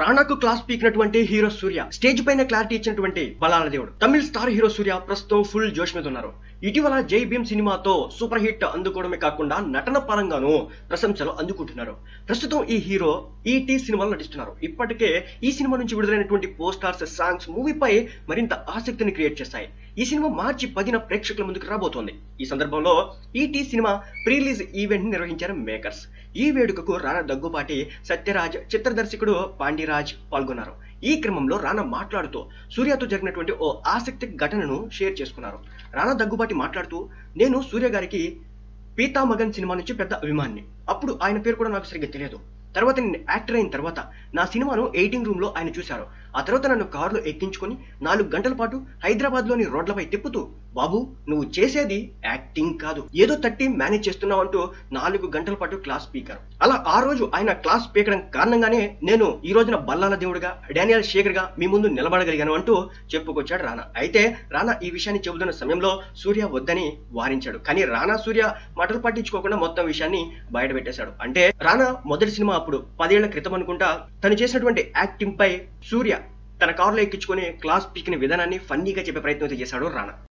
రానాకు class పీకినటువంటి hero Surya stage పైన clarity ఇచ్చినటువంటి బలాల దేవుడు తమిళ స్టార్ హీరో సూర్య ప్రస్తుతం ఫుల్ జోష్ మీద ఉన్నారు ఇటీవల జై భీమ్ సినిమాతో సూపర్ హిట్ అందుకోవడమే కాకుండా నటన పరంగాను ప్రశంసలు అందుకుంటున్నారు ప్రస్తుతం ఈ హీరో ఈటీ సినిమాలో నటిస్తున్నారు ఇప్పటికే ఈ సినిమా నుంచి విడుదలైనటువంటి పోస్టర్స్ సాంగ్స్ మూవీపై మరింత ఆసక్తిని క్రియేట్ చేస్తాయి ఈ సినిమా మార్చి పదిన ప్రేక్షకుల ముందుకు రాబోతోంది ఈ సందర్భంలో ET cinema pre release event ని నిర్వహించారు మేకర్స్ ఈ వేడుకకు రానా దగ్గుబాటి సత్యరాజ్ చిత్ర దర్శకుడు పాండిరాజ్ పాల్గొన్నారు ఈ క్రమంలో రానా మాట్లాడుతూ సూర్యతో జరిగినటువంటి ఓ ఆసక్తి ఘటనను షేర్ చేసుకున్నారు రానా దగ్గుబాటి మాట్లాడుతూ నేను సూర్య గారికి పీతామగన్ సినిమా నుంచి పెద్ద అభిమాని అప్పుడు ఆయన పేరు కూడా నాకు సరిగ్గా తెలియదు తర్వాత నేను యాక్టర్ అయిన తర్వాత నా సినిమాను ఎయిటింగ్ రూమ్ లో ఆయన చూశారు ఆ తర్వాత నన్ను కారులో ఎక్కించుకొని నాలుగు గంటల పాటు హైదరాబాద్ లోని రోడ్లపై తిప్పుతూ బాబు నువ్వు చేసేది యాక్టింగ్ కాదు ఏదో తట్టి మేనేజ్ చేస్తున్నావు అంటూ నాలుగు గంటల పాటు క్లాస్ స్పీకర్ అలా ఆ రోజు ఆయన క్లాస్ స్పీకర్ కారణంగానే నేను ఈ రోజున బల్లాల దేవుడిగా డానియల్ శేఖర్ గా మీ ముందు నిలబడగలిగాను అంటూ చెప్పుకొచ్చాడు రానా అయితే రానా ఈ విషయాన్ని చెబుతున్న సమయంలో సూర్య వద్దని వారించాడు కానీ రానా సూర్య మాటలు పట్టించుకోకుండా మొత్తం విషయాన్ని బయట పెట్టేశాడు అంటే రానా మొదటి సినిమా అప్పుడు పదేళ్ల క్రితం అనుకుంటా తను చేసినటువంటి యాక్టింగ్ పై సూర్య తన కారులో ఎక్కించుకొని క్లాస్ పీకిన విధానాన్ని ఫన్నీగా చెప్పే ప్రయత్నం అయితే చేశాడు రానా